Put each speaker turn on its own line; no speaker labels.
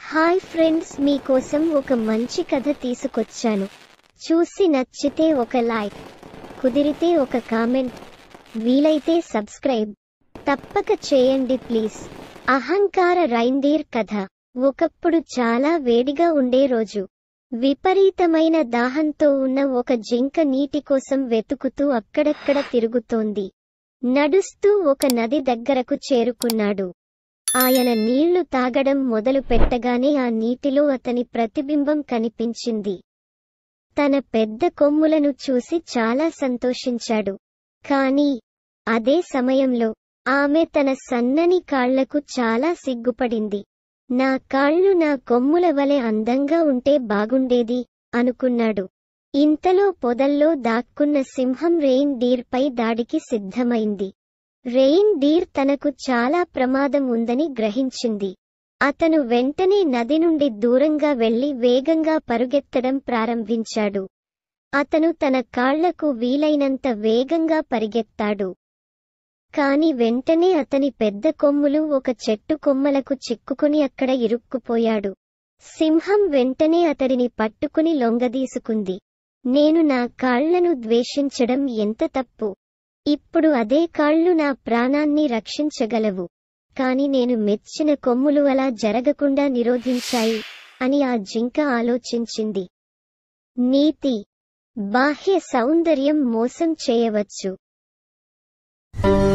hi friends మీకోసం ఒక మంచి కథ తీసుకొచ్చాను చూసి నచ్చితే ఒక లైక్ కుదిరితే ఒక కామెంట్ వీలైతే సబ్స్క్రైబ్ తప్పక చేయండి ప్లీజ్ అహంకార రైండీర్ కథ ఒకప్పుడు చాలా వేడిగా ఉండే రోజు విపరీతమైన దాహంతో ఉన్న ఒక జింక నీటి కోసం వెతుకుతూ అక్కడక్కడ తిరుగుతోంది నడుస్తూ ఒక నది దగ్గరకు చేరుకున్నాడు ఆయన నీళ్లు తాగడం మొదలు పెట్టగానే ఆ నీటిలో అతని ప్రతిబింబం కనిపించింది తన పెద్ద కొమ్ములను చూసి చాలా సంతోషించాడు కాని అదే సమయంలో ఆమె తన సన్నని కాళ్లకు చాలా సిగ్గుపడింది నా కాళ్ళు నా కొమ్ముల వలె అందంగా ఉంటే బాగుండేది అనుకున్నాడు ఇంతలో పొదల్లో దాక్కున్న సింహం రెయిన్ డీర్పై దాడికి సిద్ధమైంది రెయిన్ డీర్ తనకు చాలా ప్రమాదం ఉందని గ్రహించింది అతను వెంటనే నది నుండి దూరంగా వెళ్లి వేగంగా పరుగెత్తడం ప్రారంభించాడు అతను తన కాళ్లకు వీలైనంత వేగంగా పరిగెత్తాడు కాని వెంటనే అతని పెద్ద కొమ్ములు ఒక చెట్టు కొమ్మలకు చిక్కుకుని అక్కడ ఇరుక్కుపోయాడు సింహం వెంటనే అతడిని పట్టుకుని లొంగదీసుకుంది నేను నా కాళ్లను ద్వేషించడం ఎంత తప్పు ఇప్పుడు అదే కాళ్ళు నా ప్రాణాన్ని రక్షించగలవు కాని నేను మెచ్చిన కొమ్ములు అలా జరగకుండా నిరోధించాయి అని ఆ జింక ఆలోచించింది నీతి బాహ్య సౌందర్యం మోసం చేయవచ్చు